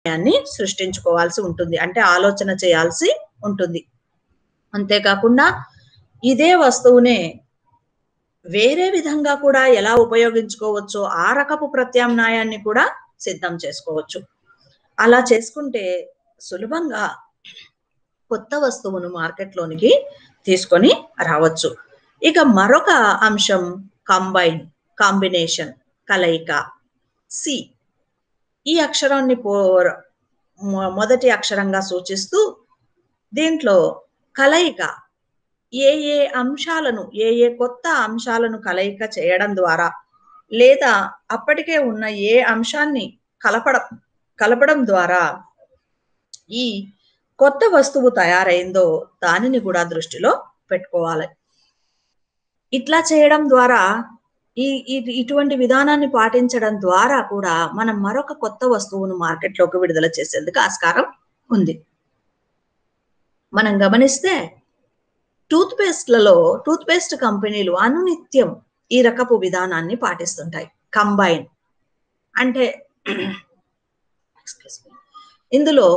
ప్రత్యామ్నాయాన్ని సృష్టించుకోవాల్సి ఉంటుంది అంటే ఆలోచన చేయాల్సి ఉంటుంది అంతేకాకుండా ఇదే వస్తువునే వేరే విధంగా కూడా ఎలా ఉపయోగించుకోవచ్చో ఆ రకపు ప్రత్యామ్నాయాన్ని కూడా సిద్ధం చేసుకోవచ్చు అలా చేసుకుంటే సులభంగా కొత్త వస్తువును మార్కెట్లోనికి తీసుకొని రావచ్చు ఇక మరొక అంశం కంబైన్ కాంబినేషన్ కలయిక సి ఈ అక్షరాన్ని పో మొ- మొదటి అక్షరంగా సూచిస్తూ దీంట్లో కలయిక ఏ ఏ అంశాలను ఏ ఏ కొత్త అంశాలను కలయిక చేయడం ద్వారా లేదా అప్పటికే ఉన్న ఏ అంశాన్ని కలపడం కలపడం ద్వారా ఈ కొత్త వస్తువు తయారైందో దానిని కూడా దృష్టిలో పెట్టుకోవాలి ఇట్లా చేయడం ద్వారా ఈ ఈ- ఇటువంటి విధానాన్ని పాటించడం ద్వారా కూడా మనం మరొక కొత్త వస్తువును మార్కెట్లోకి విడుదల చేసేందుకు ఆస్కారం ఉంది మనం గమనిస్తే టూత్ పేస్ట్లలో టూత్ పేస్ట్ కంపెనీలు అనునిత్యం ఈ రకపు విధానాన్ని పాటిస్తుంటాయి కంబైన్ అంటే excuse me. ఇందులో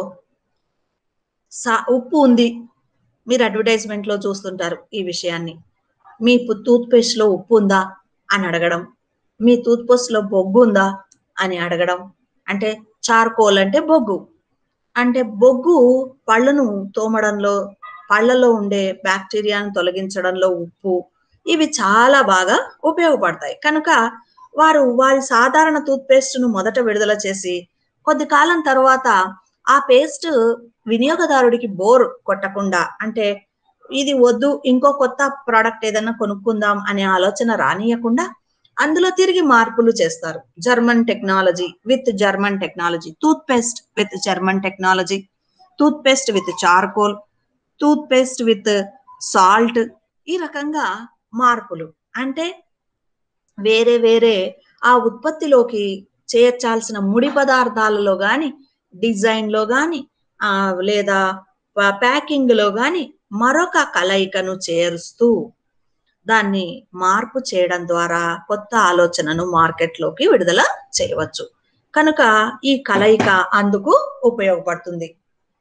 సా ఉప్పు ఉంది మీరు అడ్వర్టైజ్మెంట్ లో చూస్తుంటారు ఈ విషయాన్ని మీ టూత్ పేస్ట్ లో ఉప్పు ఉందా అని అడగడం మీ టూత్ పేస్ట్ లో బొగ్గు ఉందా అని అడగడం అంటే చార్కోల్ అంటే బొగ్గు అంటే బొగ్గు పళ్ళను తోమడంలో పళ్ళలో ఉండే బ్యాక్టీరియాను తొలగించడంలో ఉప్పు ఇవి చాలా బాగా ఉపయోగపడతాయి కనుక వారు వారి సాధారణ టూత్ పేస్ట్ ను మొదట విడుదల చేసి కొద్ది కాలం తర్వాత ఆ పేస్ట్ వినియోగదారుడికి బోర్ కొట్టకుండా అంటే ఇది వద్దు ఇంకో కొత్త ప్రోడక్ట్ ఏదైనా కొనుక్కుందాం అనే ఆలోచన రానియకుండా అందులో తిరిగి మార్పులు చేస్తారు German technology with German technology toothpaste with German technology toothpaste with charcoal toothpaste with salt ఈ రకంగా మార్పులు అంటే వేరే వేరే ఆ ఉత్పత్తిలోకి చేర్చాల్సిన ముడి పదార్థాలలో గాని డిజైన్ లో గాని ఆ లేదా ప్యాకింగ్ లో గాని మరొక కలయికను చేరుస్తూ దాన్ని మార్పు చేయడం ద్వారా కొత్త ఆలోచనను మార్కెట్లోకి విడుదల చేయవచ్చు కనుక ఈ కలయిక అందుకు ఉపయోగపడుతుంది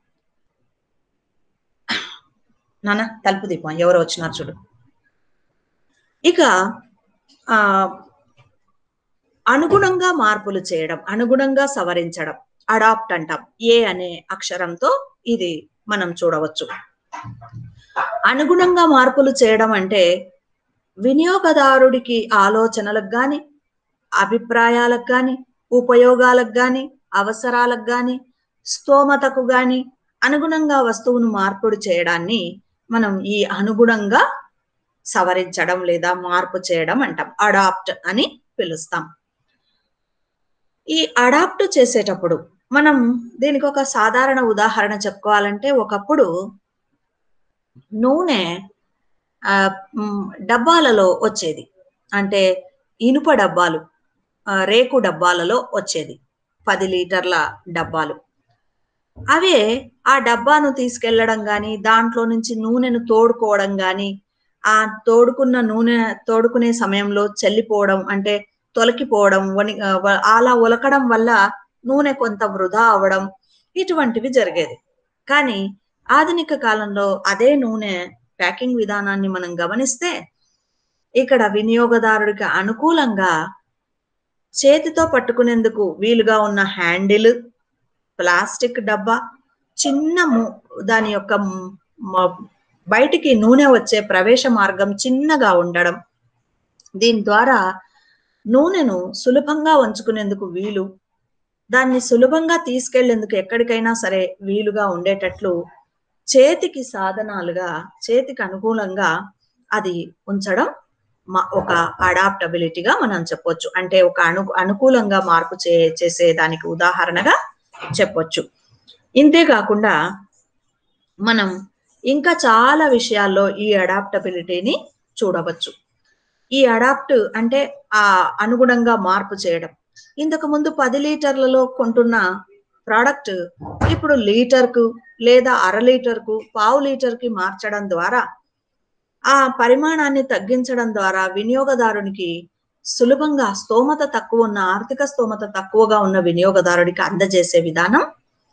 నాన్న తలుపు దీపం ఎవరు వచ్చినారు చూడు ఇక ఆ అనుగుణంగా మార్పులు చేయడం అనుగుణంగా సవరించడం అడాప్ట్ అంటాం ఏ అనే అక్షరంతో ఇది మనం చూడవచ్చు అనుగుణంగా మార్పులు చేయడం అంటే వినియోగదారుడికి ఆలోచనలకు గాని అభిప్రాయాలకు గాని ఉపయోగాలకు గాని అవసరాలకు గాని స్తోమతకు గాని అనుగుణంగా వస్తువును మార్పుడు చేయడాన్ని మనం ఈ అనుగుణంగా సవరించడం లేదా మార్పు చేయడం అంటాం అడాప్ట్ అని పిలుస్తాం ఈ అడాప్ట్ చేసేటప్పుడు మనం దీనికి ఒక సాధారణ ఉదాహరణ చెప్పుకోవాలంటే ఒకప్పుడు నూనె ఆ, మ్, డబ్బాలలో వచ్చేది అంటే ఇనుప డబ్బాలు ఆ, రేకు డబ్బాలలో వచ్చేది పది లీటర్ల డబ్బాలు అవే ఆ డబ్బాను తీసుకెళ్లడం గాని దాంట్లో నుంచి నూనెను తోడుకోవడం గాని ఆ తోడుకున్న నూనె తోడుకునే సమయంలో చెల్లిపోవడం అంటే తొలకిపోవడం వని ఆ, వ- అలా ఒలకడం వల్ల నూనె కొంత వృధా అవ్వడం ఇటువంటివి జరిగేది కానీ ఆధునిక కాలంలో అదే నూనె ప్యాకింగ్ విధానాన్ని మనం గమనిస్తే ఇక్కడ వినియోగదారుడికి అనుకూలంగా చేతితో పట్టుకునేందుకు వీలుగా ఉన్న హ్యాండిల్ ప్లాస్టిక్ డబ్బా చిన్న ము- దాని యొక్క మ్- మ- బయటికి నూనె వచ్చే ప్రవేశ మార్గం చిన్నగా ఉండడం దీని ద్వారా నూనెను సులభంగా ఉంచుకునేందుకు వీలు దాన్ని సులభంగా తీసుకెళ్లేందుకు ఎక్కడికైనా సరే వీలుగా ఉండేటట్లు చేతికి సాధనాలుగా చేతికి అనుకూలంగా అది ఉంచడం మ- ఒక అడాప్టబిలిటీగా మనం చెప్పొచ్చు అంటే ఒక అను అనుకూలంగా మార్పు చే చేసే దానికి ఉదాహరణగా చెప్పొచ్చు ఇంతే కాకుండా మనం ఇంకా చాలా విషయాల్లో ఈ అడాప్టబిలిటీని చూడవచ్చు ఈ అడాప్ట్ అంటే ఆ అనుగుణంగా మార్పు చేయడం ఇంతకు ముందు పది లీటర్లలో కొంటున్న ప్రోడక్ట్ ఇప్పుడు లీటర్ కు లేదా అర లీటర్ కు పావు లీటర్ కి మార్చడం ద్వారా ఆ పరిమాణాన్ని తగ్గించడం ద్వారా వినియోగదారునికి సులభంగా స్తోమత తక్కువ ఉన్న ఆర్థిక స్తోమత తక్కువగా ఉన్న వినియోగదారుడికి అందజేసే విధానం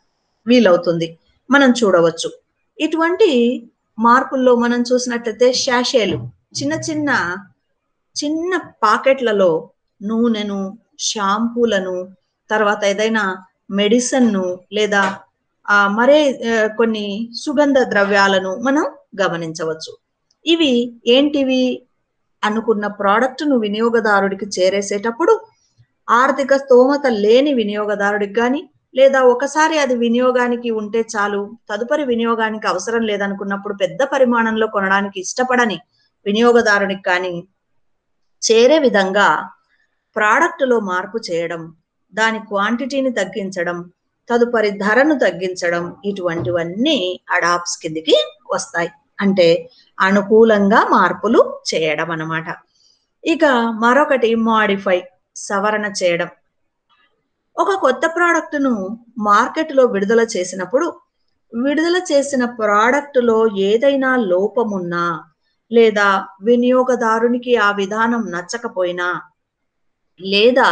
వీలవుతుంది మనం చూడవచ్చు ఇటువంటి మార్పుల్లో మనం చూసినట్లయితే శాషేలు చిన్న చిన్న చిన్న పాకెట్లలో నూనెను షాంపూలను తర్వాత ఏదైనా మెడిసిన్ను లేదా ఆ, మరే ఆ, కొన్ని సుగంధ ద్రవ్యాలను మనం గమనించవచ్చు ఇవి ఏంటివి అనుకున్న ప్రోడక్ట్ను వినియోగదారుడికి చేరేసేటప్పుడు ఆర్థిక స్తోమత లేని వినియోగదారుడికి కానీ లేదా ఒకసారి అది వినియోగానికి ఉంటే చాలు తదుపరి వినియోగానికి అవసరం లేదనుకున్నప్పుడు పెద్ద పరిమాణంలో కొనడానికి ఇష్టపడని వినియోగదారునికి కానీ చేరే విధంగా ప్రోడక్ట్లో మార్పు చేయడం దాని క్వాంటిటీని తగ్గించడం తదుపరి ధరను తగ్గించడం ఇటువంటివన్నీ అడాప్స్ కిందికి వస్తాయి అంటే అనుకూలంగా మార్పులు చేయడం అన్నమాట ఇక మరొకటి మాడిఫై సవరణ చేయడం ఒక కొత్త ప్రోడక్ట్ను మార్కెట్లో విడుదల చేసినప్పుడు విడుదల చేసిన ప్రోడక్టులో ఏదైనా లోపమున్నా లేదా వినియోగదారునికి ఆ విధానం నచ్చకపోయినా లేదా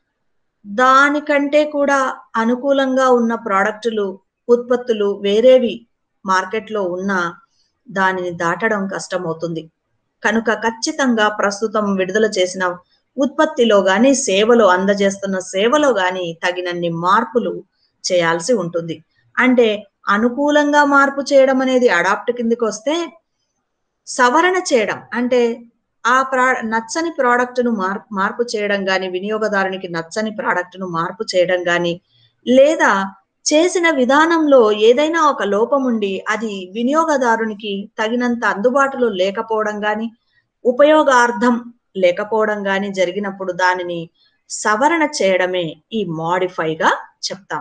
దానికంటే కూడా అనుకూలంగా ఉన్న ప్రోడక్టులు ఉత్పత్తులు వేరేవి మార్కెట్లో ఉన్నా దానిని దాటడం కష్టమవుతుంది కనుక ఖచ్చితంగా ప్రస్తుతం విడుదల చేసిన ఉత్పత్తిలో గాని సేవలో అందజేస్తున్న సేవలో గాని తగినన్ని మార్పులు చేయాల్సి ఉంటుంది అంటే అనుకూలంగా మార్పు చేయడం అనేది అడాప్ట్ కిందకి వస్తే సవరణ చేయడం అంటే ఆ ప్రా నచ్చని ప్రోడక్ట్ను మార్ మార్పు చేయడం కానీ వినియోగదారునికి నచ్చని ప్రోడక్ట్ను మార్పు చేయడం కానీ లేదా చేసిన విధానంలో ఏదైనా ఒక లోపం ఉండి అది వినియోగదారునికి తగినంత అందుబాటులో లేకపోవడం కానీ ఉపయోగార్థం లేకపోవడం కానీ జరిగినప్పుడు దానిని సవరణ చేయడమే ఈ మాడిఫైగా చెప్తాం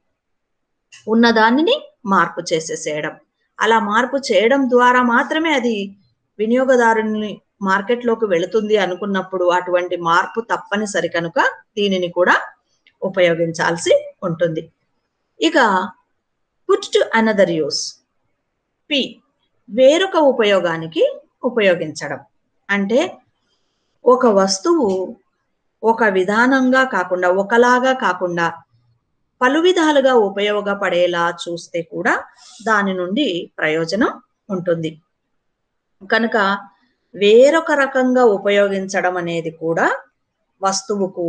ఉన్నదానిని మార్పు చేసేసేయడం అలా మార్పు చేయడం ద్వారా మాత్రమే అది వినియోగదారుని మార్కెట్లోకి వెళుతుంది అనుకున్నప్పుడు అటువంటి మార్పు తప్పనిసరి కనుక దీనిని కూడా ఉపయోగించాల్సి ఉంటుంది ఇక పుట్ టు అనదర్ యూస్ పి వేరొక ఉపయోగానికి ఉపయోగించడం అంటే ఒక వస్తువు ఒక విధానంగా కాకుండా ఒకలాగా కాకుండా పలు విధాలుగా ఉపయోగపడేలా చూస్తే కూడా దాని నుండి ప్రయోజనం ఉంటుంది కనుక వేరొక రకంగా ఉపయోగించడం అనేది కూడా వస్తువుకు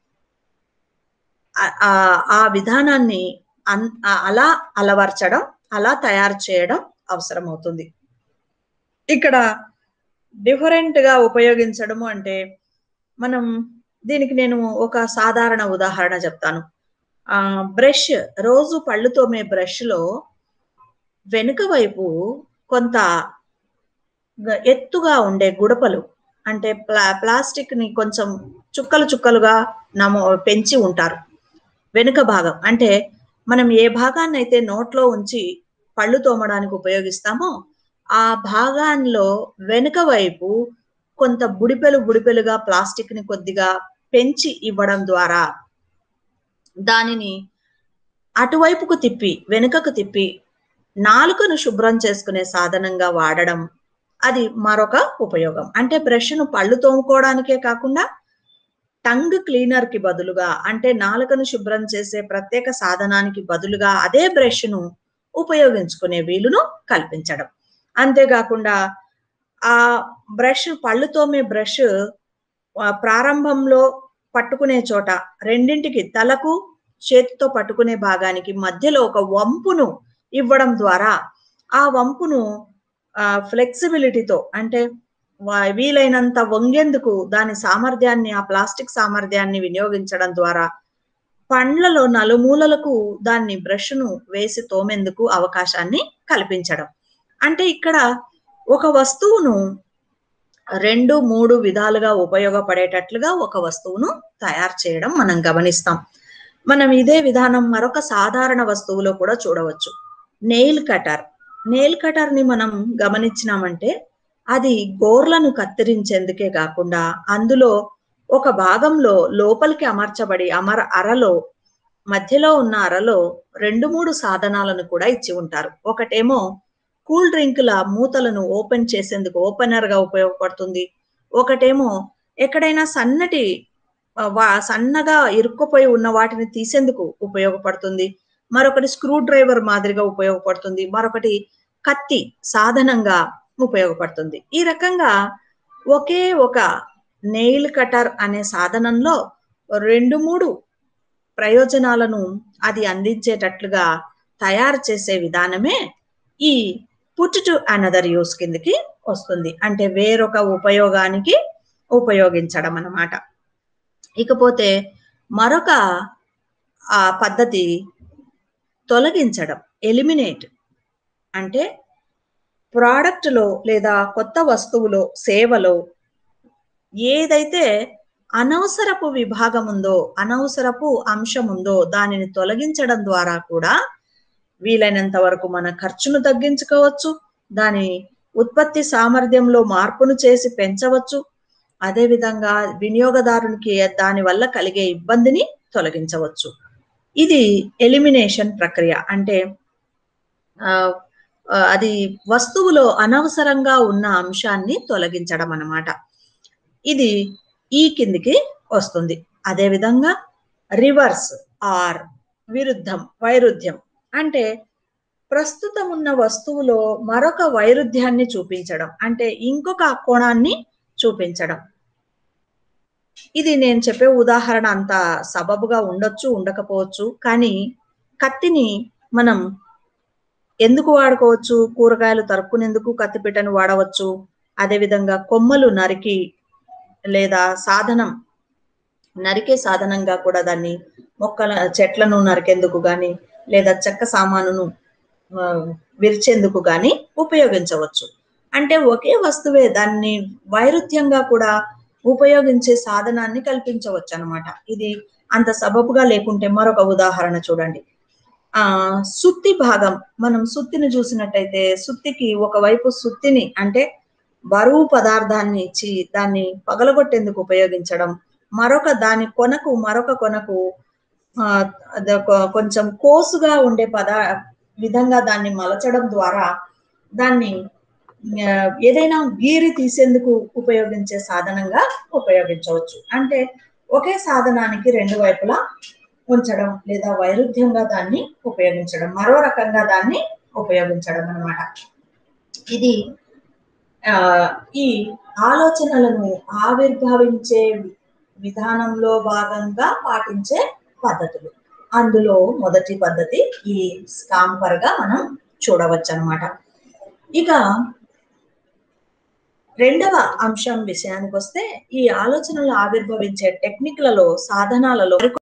ఆ- ఆ- ఆ విధానాన్ని అన్- ఆ- అలా అలవర్చడం అలా తయారు చేయడం అవసరం అవుతుంది ఇక్కడ డిఫరెంట్ గా ఉపయోగించడము అంటే మనం దీనికి నేను ఒక సాధారణ ఉదాహరణ చెప్తాను ఆ బ్రష్ రోజు పళ్ళు తోమే బ్రష్ లో వెనుక వైపు కొంత గ- ఎత్తుగా ఉండే గుడపలు అంటే ప్లా ప్లాస్టిక్ ని కొంచెం చుక్కలు చుక్కలుగా నమో పెంచి ఉంటారు వెనుక భాగం అంటే మనం ఏ భాగాన్ని అయితే నోట్లో ఉంచి పళ్ళు తోమడానికి ఉపయోగిస్తామో ఆ భాగాల్లో వెనుక వైపు కొంత బుడిపెలు బుడిపెలుగా ప్లాస్టిక్ ని కొద్దిగా పెంచి ఇవ్వడం ద్వారా దానిని అటువైపుకు తిప్పి వెనుకకు తిప్పి నాలుకను శుభ్రం చేసుకునే సాధనంగా వాడడం అది మరొక ఉపయోగం అంటే బ్రష్ను పళ్ళు తోముకోవడానికే కాకుండా టంగ్ క్లీనర్ కి బదులుగా అంటే నాలుకను శుభ్రం చేసే ప్రత్యేక సాధనానికి బదులుగా అదే బ్రష్ ను ఉపయోగించుకునే వీలును కల్పించడం అంతేకాకుండా ఆ బ్రష్ పళ్ళు తోమే బ్రష్ ఆ, ప్రారంభంలో పట్టుకునే చోట రెండింటికి తలకు చేతితో పట్టుకునే భాగానికి మధ్యలో ఒక వంపును ఇవ్వడం ద్వారా ఆ వంపును ఫ్లెక్సిబిలిటీతో అంటే వా- వీలైనంత వంగేందుకు దాని సామర్థ్యాన్ని ఆ ప్లాస్టిక్ సామర్థ్యాన్ని వినియోగించడం ద్వారా పండ్లలో నలుమూలలకు దాన్ని బ్రష్ను వేసి తోమేందుకు అవకాశాన్ని కల్పించడం అంటే ఇక్కడ ఒక వస్తువును రెండు మూడు విధాలుగా ఉపయోగపడేటట్లుగా ఒక వస్తువును తయారు చేయడం మనం గమనిస్తాం మనం ఇదే విధానం మరొక సాధారణ వస్తువులో కూడా చూడవచ్చు నెయిల్ కటర్ నెయిల్ కటర్ ని మనం గమనించినామంటే అది గోర్లను కత్తిరించేందుకే కాకుండా అందులో ఒక భాగంలో లోపలికి అమర్చబడి అమర అరలో మధ్యలో ఉన్న అరలో రెండు మూడు సాధనాలను కూడా ఇచ్చి ఉంటారు ఒకటేమో కూల్ డ్రింకుల మూతలను ఓపెన్ చేసేందుకు ఓపెనర్ గా ఉపయోగపడుతుంది ఒకటేమో ఎక్కడైనా సన్నటి ఆ, వా- సన్నగా ఇరుక్కుపోయి ఉన్న వాటిని తీసేందుకు ఉపయోగపడుతుంది మరొకటి స్క్రూ డ్రైవర్ మాదిరిగా ఉపయోగపడుతుంది మరొకటి కత్తి సాధనంగా ఉపయోగపడుతుంది ఈ రకంగా ఒకే ఒక నెయిల్ కటర్ అనే సాధనంలో రెండు మూడు ప్రయోజనాలను అది అందించేటట్లుగా తయారు చేసే విధానమే ఈ పుట్ టు అనదర్ యూస్ కిందకి వస్తుంది అంటే వేరొక ఉపయోగానికి ఉపయోగించడం అన్నమాట ఇకపోతే మరొక ఆ పద్ధతి తొలగించడం ఎలిమినేట్ అంటే ప్రోడక్ట్లో లేదా కొత్త వస్తువులో సేవలో ఏదైతే అనవసరపు విభాగం ఉందో అనవసరపు అంశం ఉందో దానిని తొలగించడం ద్వారా కూడా వీలైనంత వరకు మన ఖర్చును తగ్గించుకోవచ్చు దాని ఉత్పత్తి సామర్థ్యంలో మార్పును చేసి పెంచవచ్చు అదేవిధంగా వినియోగదారునికి దాని వల్ల కలిగే ఇబ్బందిని తొలగించవచ్చు ఇది ఎలిమినేషన్ ప్రక్రియ అంటే అది వస్తువులో అనవసరంగా ఉన్న అంశాన్ని తొలగించడం అన్నమాట ఇది ఈ కిందికి వస్తుంది అదేవిధంగా రివర్స్ ఆర్ విరుద్ధం వైరుధ్యం అంటే ప్రస్తుతం ఉన్న వస్తువులో మరొక వైరుధ్యాన్ని చూపించడం అంటే ఇంకొక కోణాన్ని చూపించడం ఇది నేను చెప్పే ఉదాహరణ అంత సబబుగా ఉండొచ్చు ఉండకపోవచ్చు కానీ కత్తిని మనం ఎందుకు వాడుకోవచ్చు కూరగాయలు తరుక్కునేందుకు కత్తిపీటను వాడవచ్చు అదేవిధంగా కొమ్మలు నరికి లేదా సాధనం నరికే సాధనంగా కూడా దాన్ని మొక్కల చెట్లను నరికేందుకు గాని లేదా చెక్క సామానును విరిచేందుకు గాని ఉపయోగించవచ్చు అంటే ఒకే వస్తువే దాన్ని వైరుధ్యంగా కూడా ఉపయోగించే సాధనాన్ని కల్పించవచ్చు అనమాట ఇది అంత సబబుగా లేకుంటే మరొక ఉదాహరణ చూడండి ఆ సుత్తి భాగం మనం సుత్తిని చూసినట్టయితే సుత్తికి ఒకవైపు సుత్తిని అంటే బరువు పదార్థాన్ని ఇచ్చి దాన్ని పగలగొట్టేందుకు ఉపయోగించడం మరొక దాని కొనకు మరొక కొనకు కొంచెం కోసుగా ఉండే పదా విధంగా దాన్ని మలచడం ద్వారా దాన్ని ఏదైనా గీరి తీసేందుకు ఉపయోగించే సాధనంగా ఉపయోగించవచ్చు అంటే ఒకే సాధనానికి రెండు వైపులా ఉంచడం లేదా వైరుధ్యంగా దాన్ని ఉపయోగించడం మరో రకంగా దాన్ని ఉపయోగించడం అనమాట ఇది ఆ ఈ ఆలోచనలను ఆవిర్భవించే విధానంలో భాగంగా పాటించే పద్ధతులు అందులో మొదటి పద్ధతి ఈ స్కాంపర్ గా మనం చూడవచ్చు అనమాట ఇక రెండవ అంశం విషయానికి వస్తే ఈ ఆలోచనలు ఆవిర్భవించే టెక్నిక్లలో సాధనాలలో